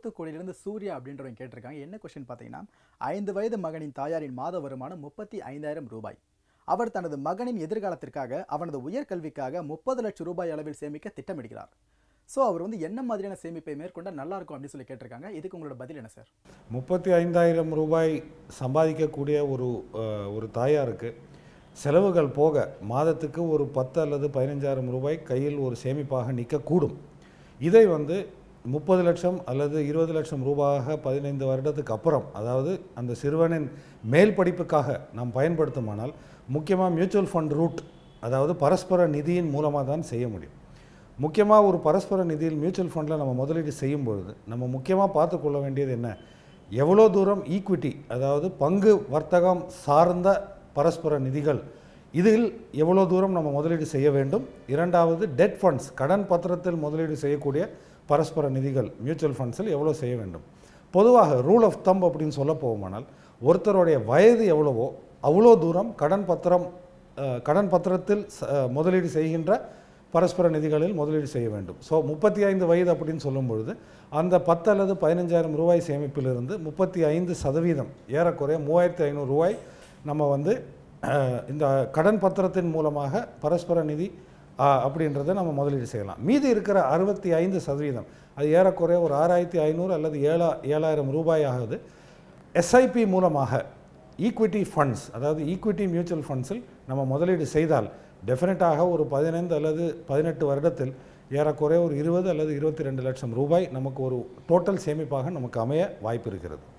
தூத்துக்குடியிலிருந்து சூர்யா அப்படின்றவங்க கேட்டிருக்காங்க என்ன கொஸ்டின் பார்த்தீங்கன்னா ஐந்து வயது மகனின் தாயாரின் மாத வருமானம் முப்பத்தி ஐந்தாயிரம் ரூபாய் அவர் தனது மகனின் எதிர்காலத்திற்காக அவனது உயர்கல்விக்காக முப்பது லட்சம் ரூபாய் அளவில் சேமிக்க திட்டமிடுகிறார் ஸோ அவர் வந்து என்ன மாதிரியான சேமிப்பை மேற்கொண்டால் நல்லா இருக்கும் அப்படின்னு சொல்லி கேட்டிருக்காங்க இதுக்கு உங்களோட பதில் என்ன சார் முப்பத்தி ஐந்தாயிரம் ரூபாய் சம்பாதிக்கக்கூடிய ஒரு அஹ், ஒரு தாயாருக்கு செலவுகள் போக மாதத்துக்கு ஒரு பத்து அல்லது பதினஞ்சாயிரம் ரூபாய் கையில் ஒரு சேமிப்பாக நிற்கக்கூடும் இதை வந்து முப்பது லட்சம் அல்லது இருபது லட்சம் ரூபாயாக பதினைந்து வருடத்துக்கு அப்புறம் அதாவது அந்த சிறுவனின் மேல் படிப்புக்காக நாம் பயன்படுத்துமானால் முக்கியமாக மியூச்சுவல் ஃபண்ட் ரூட் அதாவது பரஸ்பர நிதியின் மூலமாக தான் செய்ய முடியும் முக்கியமாக ஒரு பரஸ்பர நிதியில் மியூச்சுவல் ஃபண்டில் நம்ம முதலீடு செய்யும் பொழுது நம்ம முக்கியமாக பார்த்து கொள்ள வேண்டியது என்ன எவ்வளோ தூரம் ஈக்விட்டி அதாவது பங்கு வர்த்தகம் சார்ந்த பரஸ்பர நிதிகள் இதில் எவ்வளோ தூரம் நம்ம முதலீடு செய்ய வேண்டும் இரண்டாவது டெட் ஃபண்ட்ஸ் கடன் பத்திரத்தில் முதலீடு செய்யக்கூடிய பரஸ்பர நிதிகள் மியூச்சுவல் ஃபண்ட்ஸில் எவ்வளோ செய்ய வேண்டும் பொதுவாக ரூல் ஆஃப் தம்ப் அப்படின்னு சொல்ல போகுமானால் ஒருத்தருடைய வயது எவ்வளவோ அவ்வளோ தூரம் கடன் பத்திரம் அஹ், கடன் பத்திரத்தில் ச- அஹ், முதலீடு செய்கின்ற பரஸ்பர நிதிகளில் முதலீடு செய்ய வேண்டும் ஸோ முப்பத்தி ஐந்து வயது அப்படின்னு சொல்லும் பொழுது அந்த பத்து அல்லது பதினஞ்சாயிரம் ரூபாய் சேமிப்பிலிருந்து முப்பத்தி ஐந்து சதவீதம் ஏறக்குறைய மூவாயிரத்தி ஐநூறு ரூபாய் நம்ம வந்து அஹ், இந்த கடன் பத்திரத்தின் மூலமாக பரஸ்பர நிதி அஹ், அப்படின்றத நம்ம முதலீடு செய்யலாம் மீதி இருக்கிற அறுபத்தி ஐந்து சதவீதம் அது ஏறக்குறைய ஒரு ஆறாயிரத்தி ஐநூறு அல்லது ஏழா ஏழாயிரம் ரூபாய் ஆகுது எஸ்ஐபி மூலமாக ஈக்விட்டி ஃபண்ட்ஸ் அதாவது ஈக்விட்டி மியூச்சுவல் ஃபண்ட்ஸில் நம்ம முதலீடு செய்தால் டெஃபினட்டாக ஒரு பதினைந்து அல்லது பதினெட்டு வருடத்தில் ஏறக்குறைய ஒரு இருபது அல்லது இருபத்தி ரெண்டு லட்சம் ரூபாய் நமக்கு ஒரு டோட்டல் சேமிப்பாக நமக்கு அமைய வாய்ப்பு இருக்கிறது